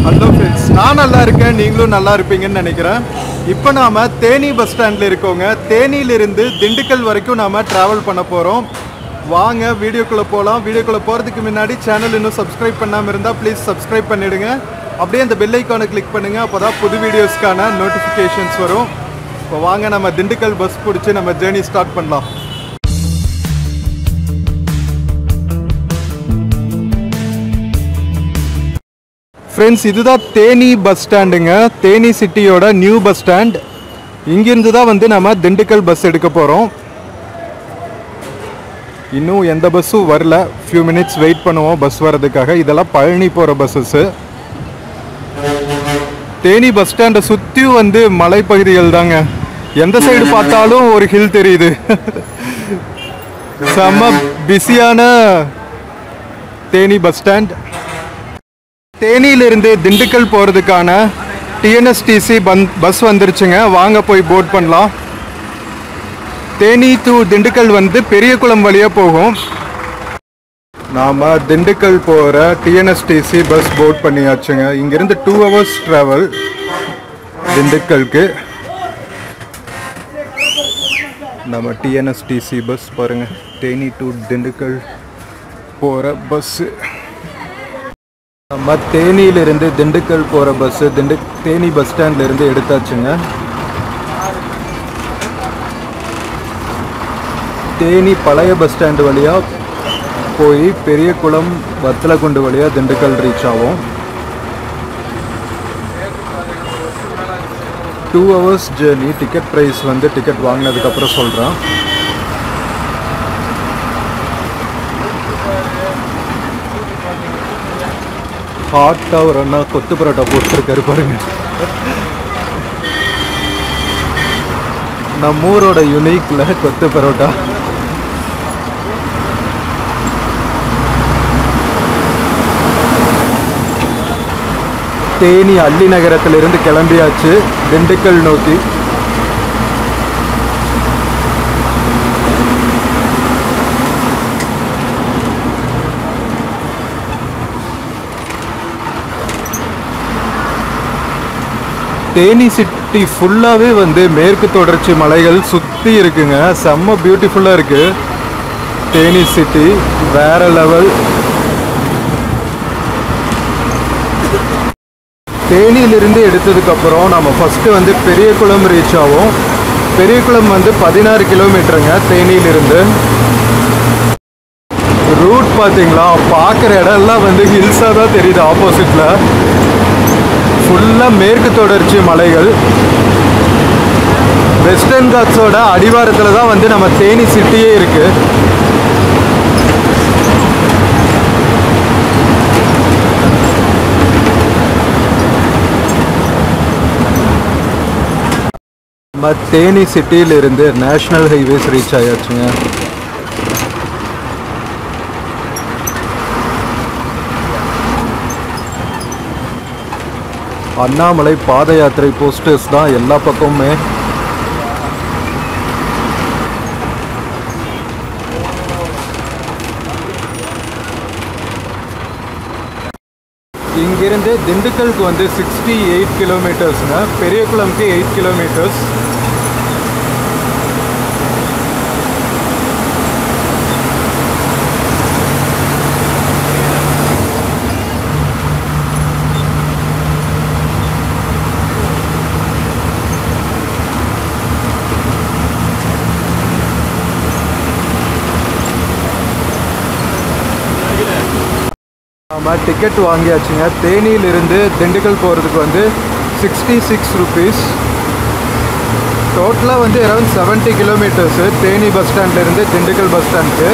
hello friends நான் நல்லா இருக்கேன் நீங்களும் நல்லா இருப்பீங்கன்னு நினைக்கிறேன் இப்போ நாம தேனி பஸ் ஸ்டாண்டில் இருக்கோங்க தேனியிலிருந்து திண்டுக்கல் வரைக்கும் நாம டிராவல் பண்ண போகிறோம் வாங்க வீடியோக்குள்ளே போகலாம் வீடியோக்குள்ளே போகிறதுக்கு முன்னாடி சேனல் இன்னும் சப்ஸ்கிரைப் பண்ணாமல் இருந்தால் ப்ளீஸ் சப்ஸ்கிரைப் பண்ணிடுங்க அப்படியே அந்த பெல் ஐக்கானை கிளிக் பண்ணுங்கள் அப்போ தான் புது வீடியோஸ்க்கான நோட்டிஃபிகேஷன்ஸ் வரும் இப்போ வாங்க நம்ம திண்டுக்கல் பஸ் பிடிச்சி நம்ம ஜேர்னி ஸ்டார்ட் பண்ணலாம் ஃப்ரெண்ட்ஸ் இதுதான் தேனி பஸ் ஸ்டாண்டுங்க தேனி சிட்டியோட நியூ பஸ் ஸ்டாண்ட் இங்கிருந்து தான் வந்து நம்ம திண்டுக்கல் பஸ் எடுக்க போகிறோம் இன்னும் எந்த பஸ்ஸும் வரல ஃபியூ மினிட்ஸ் வெயிட் பண்ணுவோம் பஸ் வர்றதுக்காக இதெல்லாம் பழனி போகிற பஸ்ஸஸ்ஸு தேனி பஸ் ஸ்டாண்டை சுற்றியும் வந்து மலைப்பகுதிகள் தாங்க எந்த சைடு பார்த்தாலும் ஒரு ஹில் தெரியுது செம்ம பிஸியான தேனி பஸ் ஸ்டாண்ட் தேனியிலிருந்து திண்டுக்கல் போகிறதுக்கான டிஎன்எஸ்டிசி பன் பஸ் வந்துருச்சுங்க வாங்க போய் போட் பண்ணலாம் தேனி டு திண்டுக்கல் வந்து பெரியகுளம் வழியாக போகும் நாம் திண்டுக்கல் போகிற டிஎன்எஸ்டிசி பஸ் போட் பண்ணியாச்சுங்க இங்கேருந்து டூ ஹவர்ஸ் ட்ராவல் திண்டுக்கலுக்கு நம்ம டிஎன்எஸ்டிசி பஸ் பாருங்கள் தேனி டு திண்டுக்கல் போகிற பஸ்ஸு நம்ம தேனியிலிருந்து திண்டுக்கல் போகிற பஸ்ஸு திண்டு தேனி பஸ் ஸ்டாண்ட்லேருந்து எடுத்தாச்சுங்க தேனி பழைய பஸ் ஸ்டாண்டு வழியாக போய் பெரியகுளம் வத்தலகுண்டு வழியாக திண்டுக்கல் ரீச் ஆகும் two hours journey ticket price வந்து டிக்கெட் வாங்கினதுக்கப்புறம் சொல்கிறேன் ஹாட்டாக ஒரு அண்ணா கொத்து பரோட்டா போட்டுருக்காரு பாருங்க நம்ம ஊரோட யுனிக்ல கொத்து பரோட்டா தேனி அள்ளி நகரத்திலிருந்து கிளம்பியாச்சு திண்டுக்கல் நோக்கி தேனி சிட்டி ஃபுல்லாகவே வந்து மேற்கு தொடர்ச்சி மலைகள் சுற்றி இருக்குங்க செம்ம பியூட்டிஃபுல்லாக இருக்கு தேனி சிட்டி வேற லெவல் தேனியிலிருந்து எடுத்ததுக்கப்புறம் நம்ம ஃபஸ்ட்டு வந்து பெரியகுளம் ரீச் ஆகும் பெரியகுளம் வந்து பதினாறு கிலோமீட்டருங்க தேனியிலிருந்து ரூட் பார்த்தீங்களா பார்க்குற இடம்லாம் வந்து ஹில்ஸாக தான் தெரியுது ஆப்போசிட்டில் ஃபுல்லாக மேற்கு தொடர்ச்சி மலைகள் வெஸ்டர்ன் காட்ஸோட அடிவாரத்தில் தான் வந்து நம்ம தேனி சிட்டியே இருக்கு நம்ம தேனி சிட்டியிலிருந்து நேஷ்னல் ஹைவேஸ் ரீச் ஆயாச்சுங்க அண்ணாமலை பாத யாத்திரை போஸ்டர்ஸ் தான் எல்லா பக்கமுமே இங்கிருந்து திண்டுக்கலுக்கு வந்து சிக்ஸ்டி எயிட் கிலோமீட்டர்ஸ்ங்க பெரியகுளம்க்கு எயிட் கிலோமீட்டர்ஸ் நம்ம டிக்கெட் வாங்கியாச்சுங்க தேனியிலிருந்து திண்டுக்கல் போகிறதுக்கு வந்து சிக்ஸ்டி சிக்ஸ் ருபீஸ் டோட்டலாக வந்து around seventy kilometres Theni bus ஸ்டாண்ட்லேருந்து திண்டுக்கல் பஸ் ஸ்டாண்டுக்கு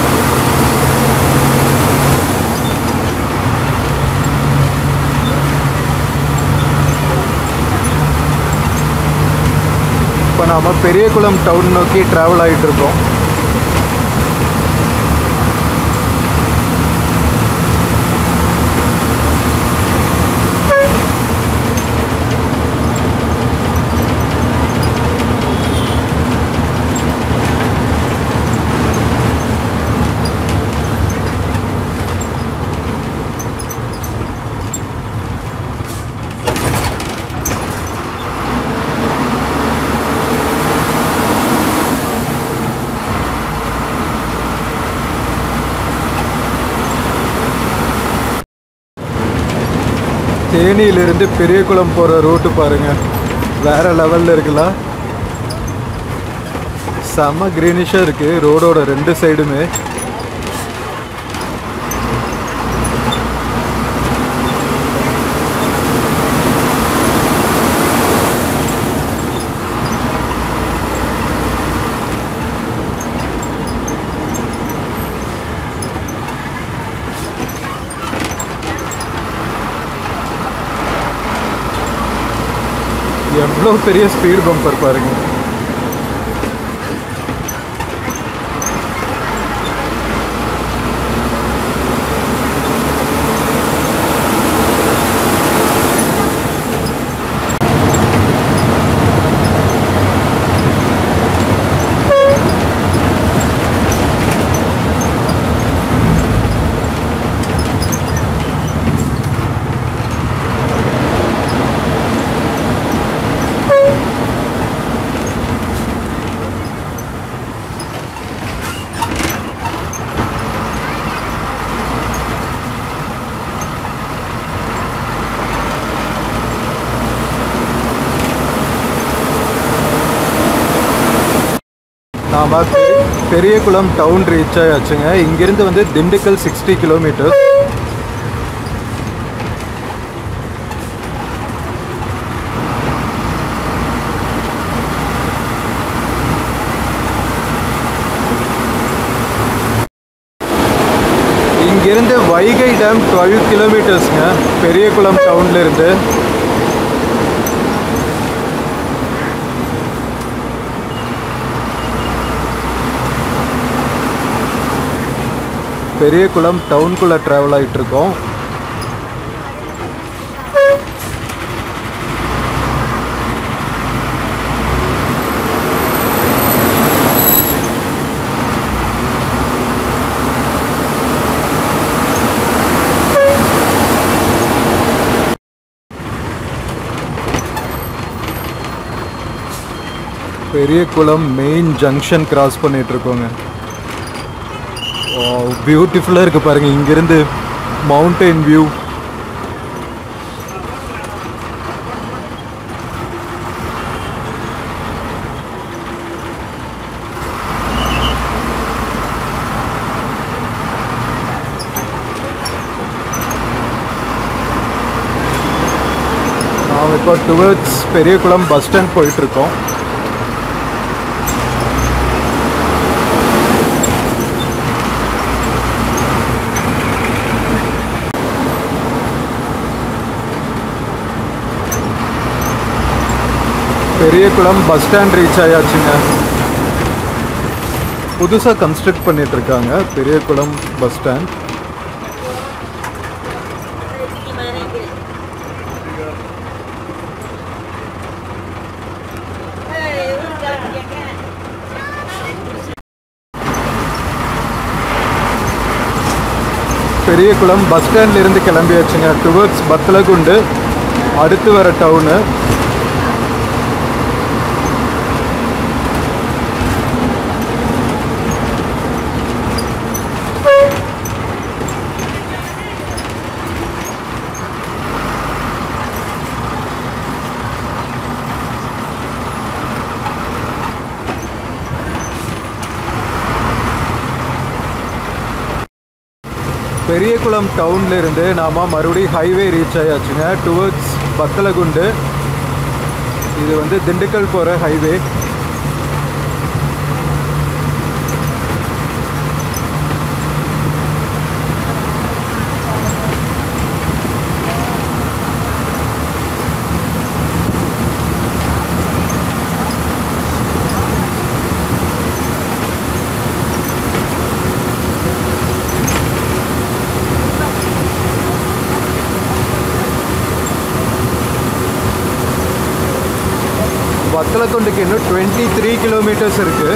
இப்போ நாம் பெரியகுளம் டவுன் நோக்கி ட்ராவல் ஆகிட்டு இருக்கோம் தேனியிலிருந்து பெரியகுளம் போகிற ரூட்டு பாருங்க வேற லெவலில் இருக்குல்ல செம்ம க்ரீனிஷாக இருக்குது ரோடோட ரெண்டு சைடுமே எவ்வளோ பெரிய ஸ்பீட் பம்பர் பாருங்க நாம் பெரியகுளம் டவுன் ரீச் ஆயாச்சுங்க இங்கிருந்து வந்து திண்டுக்கல் சிக்ஸ்டி கிலோமீட்டர் இங்கிருந்து வைகை டேம் டுவெல் கிலோமீட்டர்ஸ்ங்க பெரியகுளம் டவுன்ல இருந்து பெரியகுளம் டவுனுக்குள்ளே ட்ராவல் ஆகிட்டு இருக்கோம் பெரியகுளம் மெயின் ஜங்ஷன் கிராஸ் பண்ணிட்டு இருக்கோங்க பியூட்டிஃபுல்லாக இருக்குது பாருங்கள் இங்கேருந்து மவுண்டைன் வியூ நாம் இப்போ டுவர்ட்ஸ் பெரியகுளம் பஸ் ஸ்டாண்ட் போயிட்டுருக்கோம் பெரியகுளம் பஸ் ஸ்டாண்ட் ரீச் ஆயாச்சுங்க புதுசாக கன்ஸ்ட்ரக்ட் பண்ணிட்டு இருக்காங்க Periyakulam bus stand Periyakulam bus ஸ்டாண்ட்ல இருந்து கிளம்பியாச்சுங்க டுவர்ட்ஸ் பத்தலகுண்டு அடுத்து வர டவுனு பெரியகுளம் டவுன்ல இருந்து நாம மறுபடியும் ஹைவே ரீச் ஆயாச்சுங்க டுவர்ட்ஸ் பத்தலகுண்டு இது வந்து திண்டுக்கல் போகிற ஹைவே வத்தலத்துண்டுக்கு இன்னும் டுவெண்ட்டி த்ரீ கிலோமீட்டர்ஸ் இருக்குது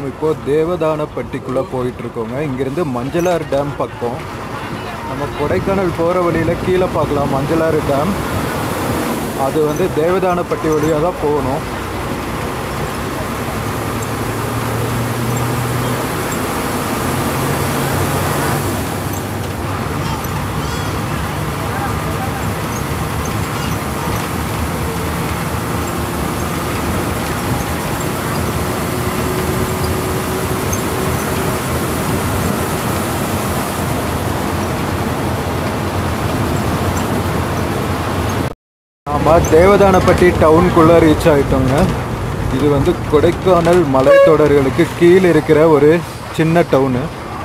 நாம் இப்போ தேவதானப்பட்டிக்குள்ளே போயிட்டு இருக்கோங்க இங்கேருந்து மஞ்சளாறு டேம் பக்கம் நம்ம கொடைக்கானல் போகிற வழியில் கீழே பார்க்கலாம் மஞ்சளாறு டேம் அது வந்து தேவதானப்பட்டி வழியாக தான் போகணும் ஆமாம் தேவதானப்பட்டி டவுனுக்குள்ளே ரீச் ஆகிட்டோங்க இது வந்து கொடைக்கானல் மலைத்தொடர்களுக்கு கீழே இருக்கிற ஒரு சின்ன டவுனு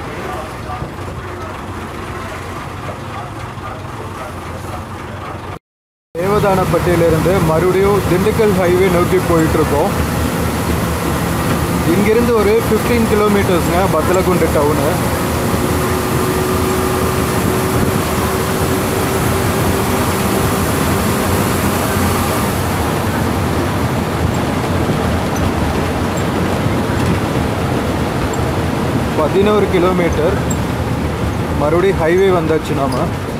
தேவதானப்பட்டியிலிருந்து மறுபடியும் திண்டுக்கல் ஹைவே நோக்கி போயிட்டு இருக்கோம் இங்கிருந்து ஒரு 15 கிலோமீட்டர்ஸ்ங்க பத்தலகுண்டு டவுனு பதினோரு கிலோமீட்டர் மறுபடியும் ஹைவே வந்தாச்சு நாம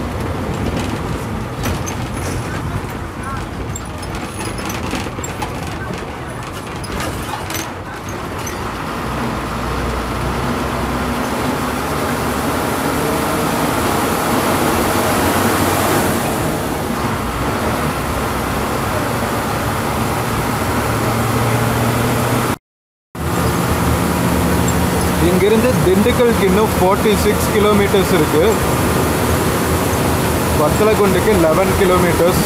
இங்கிருந்து திண்டுக்கலுக்கு இன்னும் ஃபார்ட்டி சிக்ஸ் கிலோமீட்டர்ஸ் இருக்கு வத்தலகுண்டுக்கு லெவன் கிலோமீட்டர்ஸ்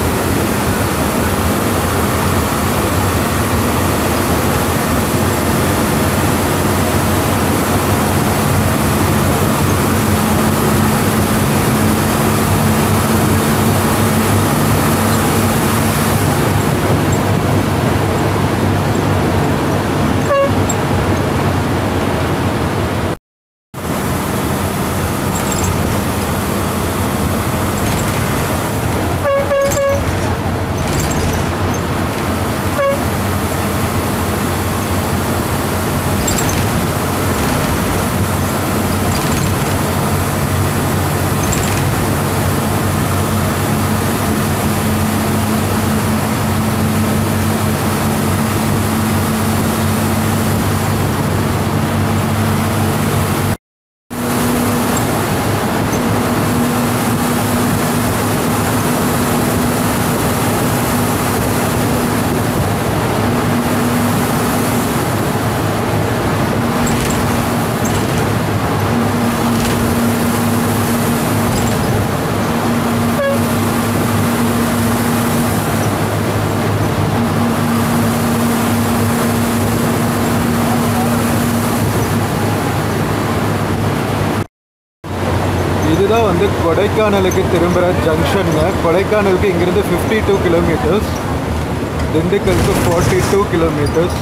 இதுதான் வந்து கொடைக்கானலுக்கு திரும்புகிற ஜங்ஷனுங்க கொடைக்கானலுக்கு இங்கிருந்து ஃபிஃப்டி டூ கிலோமீட்டர்ஸ் திண்டுக்கலுக்கு ஃபார்ட்டி டூ கிலோமீட்டர்ஸ்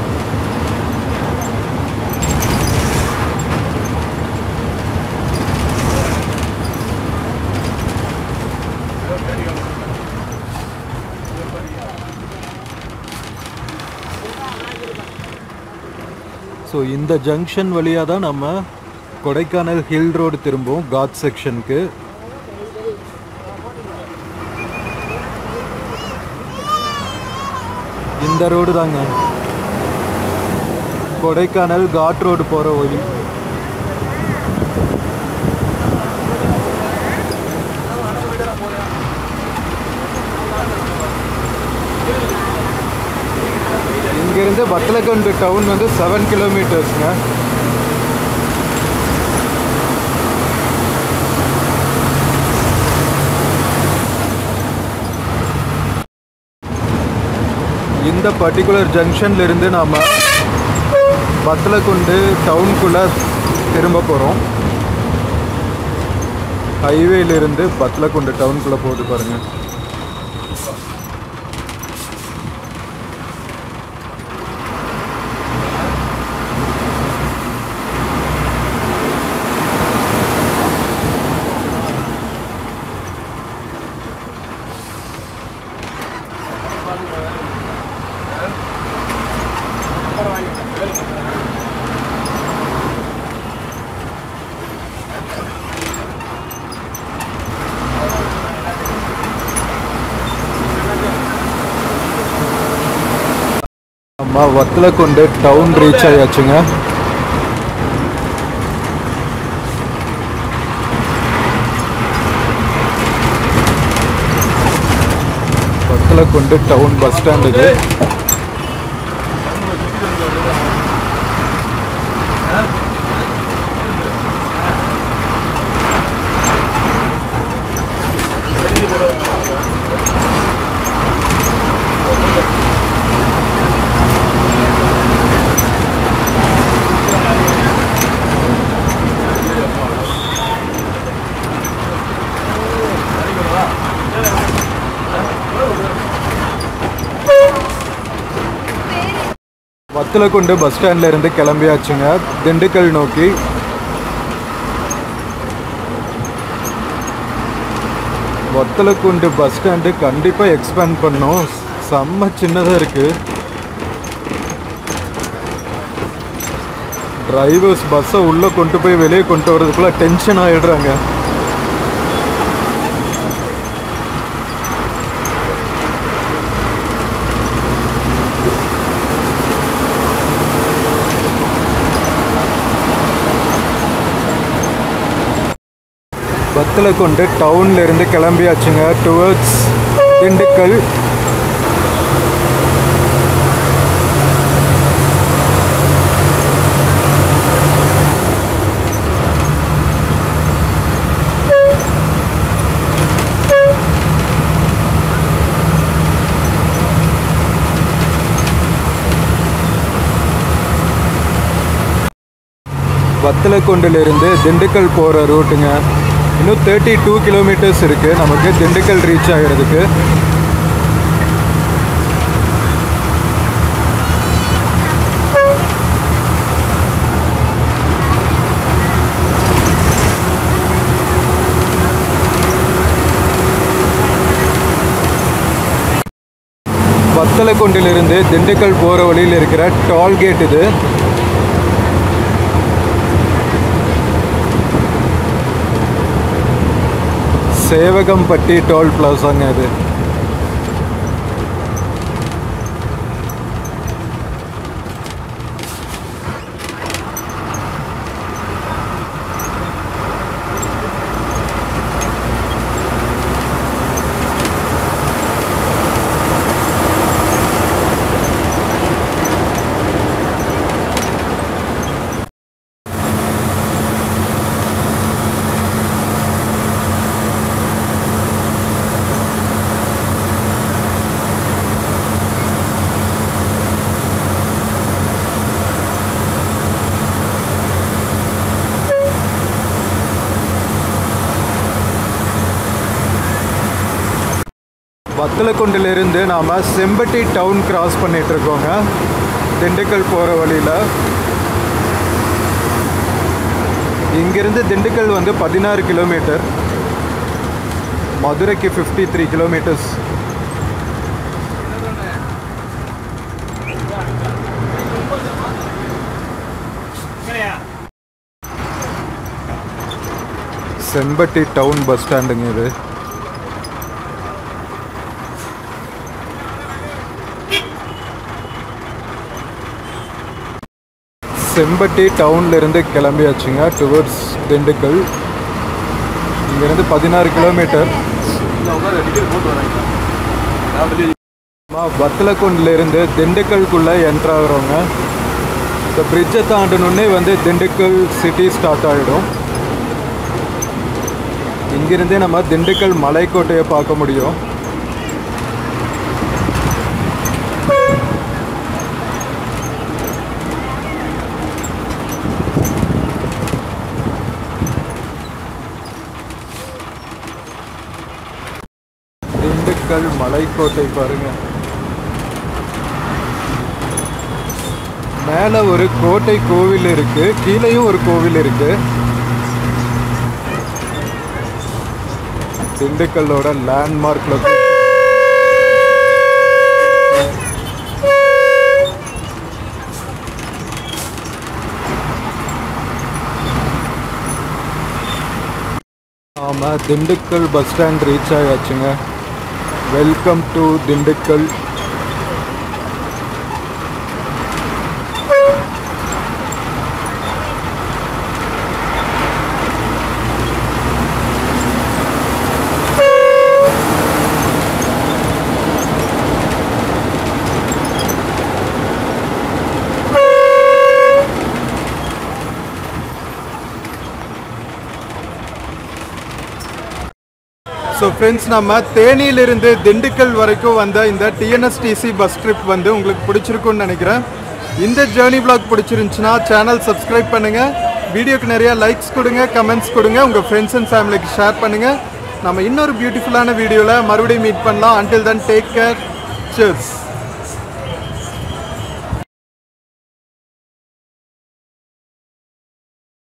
ஸோ இந்த ஜங்ஷன் வழியாக தான் நம்ம கொடைக்கானல் ஹில் ரோடு திரும்பும் காட் செக்ஷனுக்கு இந்த ரோடு தாங்க கொடைக்கானல் காட் ரோடு போகிற வழி இங்கிருந்து பத்தலக்கண்டு டவுன் வந்து செவன் கிலோமீட்டர்ஸ்ங்க இந்த பர்டிகுலர் ஜங்ஷன்ல இருந்து நாம பத்தலக்குண்டு டவுனுக்குள்ள திரும்ப போகிறோம் ஹைவேலிருந்து பத்தலக்குண்டு டவுனுக்குள்ளே போகுது பாருங்க நம்ம வத்தலை கொண்டு டவுன் ரீச் ஆயாச்சுங்க வத்தலை கொண்டு டவுன் பஸ் ஸ்டாண்ட் இது வத்தலை கொண்டு பஸ் ஸ்டாண்ட்ல இருந்து கிளம்பியாச்சுங்க திண்டுக்கல் நோக்கி வத்தலக்குண்டு பஸ் ஸ்டாண்டு கண்டிப்பாக எக்ஸ்பேண்ட் பண்ணோம் செம்ம சின்னதாக இருக்கு டிரைவர்ஸ் பஸ்ஸை உள்ளே கொண்டு போய் வெளியே கொண்டு வரதுக்குள்ள டென்ஷன் ஆயிடுறாங்க பத்தில் கொண்டு டவுன்ல இருந்து கிளம்பியாச்சுங்க டுவர்ட்ஸ் திண்டுக்கல் வத்தலக்குண்டிலிருந்து திண்டுக்கல் போகிற ரூட்டுங்க இன்னும் தேர்ட்டி டூ கிலோமீட்டர்ஸ் இருக்குது நமக்கு திண்டுக்கல் ரீச் ஆகிறதுக்கு வத்தலக்குண்டிலிருந்து திண்டுக்கல் போகிற வழியில் இருக்கிற டோல்கேட் இது சேவகம்பட்டி டோல் பிளாசாங்க இது வத்தலக்குண்டிலிருந்து நாம் செம்பட்டி டவுன் கிராஸ் பண்ணிட்டு இருக்கோங்க திண்டுக்கல் போகிற வழியில் இங்கிருந்து திண்டுக்கல் வந்து பதினாறு கிலோமீட்டர் மதுரைக்கு fifty three kilometres Sembatti town bus ஸ்டாண்டுங்க இது செம்பட்டி டவுன்ல இருந்து கிளம்பியாச்சுங்க டுவர்ட்ஸ் திண்டுக்கல் இங்கேருந்து பதினாறு கிலோமீட்டர் வத்தலக்குண்டில் இருந்து திண்டுக்கல்குள்ளே என்ட்ரு ஆகுறவங்க இந்த பிரிட்ஜை தாண்டணுன்னே வந்து திண்டுக்கல் சிட்டி ஸ்டார்ட் ஆகிடும் இங்கிருந்தே நம்ம திண்டுக்கல் மலைக்கோட்டையை பார்க்க முடியும் திண்டுக்கல் மலைக்கோட்டை பாருங்க மேலே ஒரு கோட்டை கோவில் இருக்கு கீழேயும் ஒரு கோவில் இருக்கு திண்டுக்கல்லோட லேண்ட்மார்க் லொக்கேஷன் ஆமாம் திண்டுக்கல் பஸ் ஸ்டாண்ட் ரீச் ஆயாச்சுங்க welcome to Dindigul so friends நம்ம தேனியிலிருந்து திண்டுக்கல் வரைக்கும் வந்த இந்த டிஎன்எஸ்டிசி பஸ் ட்ரிப் வந்து உங்களுக்கு பிடிச்சிருக்கும்னு நினைக்கிறேன் இந்த ஜேர்னி vlog பிடிச்சிருந்துச்சுன்னா சேனல் சப்ஸ்கிரைப் பண்ணுங்கள் வீடியோக்கு நிறைய லைக்ஸ் கொடுங்க கமெண்ட்ஸ் கொடுங்க உங்கள் ஃப்ரெண்ட்ஸ் அண்ட் ஃபேமிலிக்கு ஷேர் பண்ணுங்கள் நம்ம இன்னொரு பியூட்டிஃபுல்லான வீடியோவில் மறுபடியும் மீட் பண்ணலாம் until then take care cheers